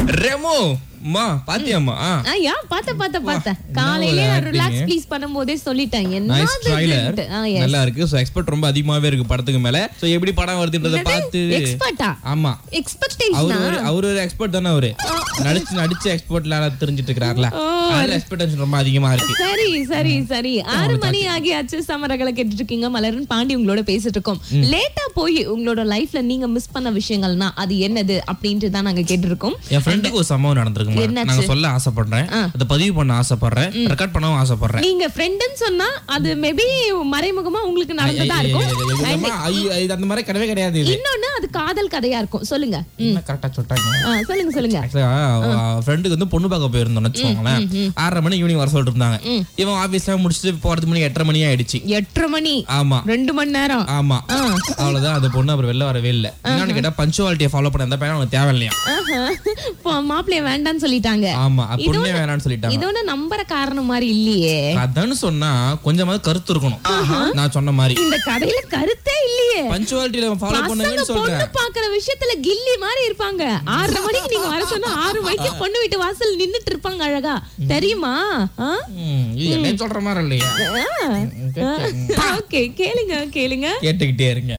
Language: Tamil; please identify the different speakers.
Speaker 1: ரெமோ மா பாத்தியாமா
Speaker 2: ஆ, யா பாத்த பாத்த பாத்த காலையிலே நான்
Speaker 1: acting.
Speaker 2: ரிலாக்ஸ் ப்ளீஸ் பண்ணும்போதே சொல்லிட்டேன்
Speaker 1: நைஸ்
Speaker 2: என்ன
Speaker 1: ட்ரைலர் நல்லா இருக்கு சோ எக்ஸ்பெக்ட் ரொம்ப அதிகமாவே இருக்கு படத்துக்கு மேல சோ எப்படி படம் வருதுன்றத பார்த்து
Speaker 2: எக்ஸ்பர்ட்டா
Speaker 1: ஆமா
Speaker 2: எக்ஸ்பெக்டேஷன்
Speaker 1: அவரு ஒரு- அவரு ஒரு எக்ஸ்பர்ட் தானே அவரு நடிச்சு நடிச்ச எக்ஸ்பர்ட்ல தெரிஞ்சிட்டு இருக்காருல அதுல எக்ஸ்பெக்டேஷன் ரொம்ப அதிகமா இருக்கு
Speaker 2: சரி சரி சரி ஆறு மணி ஆகியாச்சு சமரகளை கேட்டுட்டு இருக்கீங்க மலரன் பாண்டி உங்களோட பேசிட்டு இருக்கோம் லேட்டா போய் உங்களோட லைஃப்ல நீங்க மிஸ் பண்ண விஷயங்கள்னா அது என்னது அப்படின்ட்டு தான் நாங்க கேட்டிருக்கோம்
Speaker 1: என் ஃப்ரெண்டுக்கு ஒரு சம்பவம் நடந்திருக்குமா
Speaker 2: என்னாச்சு?
Speaker 1: நாங்க சொல்ல ஆசைப்படுறேன் அதை பதிவு பண்ண ஆசைப்படுறேன் ரெக்கார்ட் பண்ணவும் ஆசைப்படுறேன்
Speaker 2: நீங்க ஃப்ரெண்டுன்னு சொன்னா அது மேபி மறைமுகமா உங்களுக்கு நடந்ததா இருக்கும்
Speaker 1: ஐயோ, ஐயோ, இது அந்த மாதிரி கிடையவே கிடையாது இது
Speaker 2: இன்னொன்னு அது காதல் கதையா இருக்கும் சொல்லுங்க
Speaker 1: என்ன கரெக்டா சொல்லிட்டாங்க
Speaker 2: ஆ, சொல்லுங்க சொல்லுங்க
Speaker 1: ஃப்ரெண்டுக்கு வந்து பொண்ணு பார்க்க போயிருந்தோம்னு வச்சுக்கோங்களேன் ஆறரை மணி ஈவினிங் வர சொல்லிட்டு இருந்தாங்க இவன் ஆபீஸ்ல முடிச்சுட்டு போறதுக்கு மணி எட்டரை மணி ஆயிடுச்சு
Speaker 2: எட்டரை மணி
Speaker 1: ஆமா
Speaker 2: ரெண்டு மணி நேரம்
Speaker 1: ஆமா அவ்வளவுதான் அந்த பொண்ணு அப்புறம் வெளில வரவே இல்ல என்னன்னு கேட்டா பஞ்சுவாலிட்டியை ஃபாலோ பண்ண எந்த பையனும் அவனுக்கு தேவையில்லையா
Speaker 2: ஆஹா. இப்போ மாப்பிள்ளைய வேண்டாம்னு சொல்லிட்டாங்க
Speaker 1: ஆமா அது பொண்ணே வேணாம்னு சொல்லிட்டாங்க
Speaker 2: இது ஒண்ணு நம்புற காரணம் மாதிரி இல்லையே
Speaker 1: அதான்னு சொன்னா கொஞ்சமாவது கருத்து இருக்கணும் நான் சொன்ன மாதிரி
Speaker 2: இந்த கதையில கருத்தே இல்லையே
Speaker 1: பஞ்சுவாலிட்டியில ஃபாலோ
Speaker 2: பசங்க
Speaker 1: பண்ணுங்கன்னு
Speaker 2: பொண்ணு
Speaker 1: சொல்றேன்
Speaker 2: பாக்குற விஷயத்துல கில்லி மாதிரி இருப்பாங்க ஆறரை மணிக்கு நீங்க வர சொன்னா ஆறு மணிக்கு பொண்ணு வீட்டு வாசல் நின்னுட்டு இருப்பாங்க அழகா தெரியுமா
Speaker 1: ம், இது என்ன சொல்ற மாதிரி இல்லையா
Speaker 2: ஓகே கேளுங்க கேளுங்க
Speaker 1: கேட்டுக்கிட்டே இருங்க